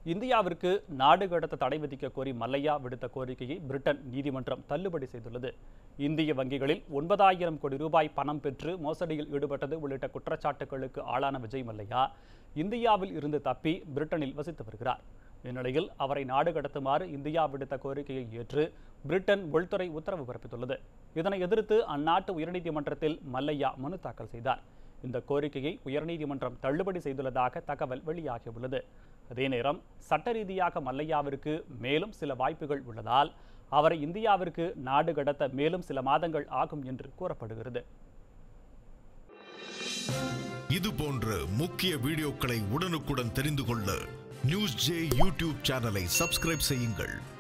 இந்தியாவிற்கு நாடு கடத்த தடை விதிக்க கோரி மல்லையா விடுத்த கோரிக்கையை பிரிட்டன் நீதிமன்றம் தள்ளுபடி செய்துள்ளது இந்திய வங்கிகளில் ஒன்பதாயிரம் கோடி ரூபாய் பணம் பெற்று மோசடியில் ஈடுபட்டது உள்ளிட்ட குற்றச்சாட்டுகளுக்கு ஆளான விஜய் மல்லையா இந்தியாவில் இருந்து தப்பி பிரிட்டனில் வசித்து வருகிறார் இந்நிலையில் அவரை நாடு கடத்துமாறு இந்தியா விடுத்த கோரிக்கையை ஏற்று பிரிட்டன் உள்துறை உத்தரவு பிறப்பித்துள்ளது இதனை எதிர்த்து அந்நாட்டு உயர்நீதிமன்றத்தில் மல்லையா மனு தாக்கல் செய்தார் இந்த கோரிக்கையை உயர்நீதிமன்றம் தள்ளுபடி செய்துள்ளதாக தகவல் வெளியாகியுள்ளது அதே நேரம் சட்ட ரீதியாக மல்லையாவிற்கு மேலும் சில வாய்ப்புகள் உள்ளதால் அவரை இந்தியாவிற்கு நாடு கடத்த மேலும் சில மாதங்கள் ஆகும் என்று கூறப்படுகிறது இது போன்ற முக்கிய வீடியோக்களை உடனுக்குடன் தெரிந்து கொள்ள நியூஸ் ஜே யூடியூப் சேனலை சப்ஸ்கிரைப் செய்யுங்கள்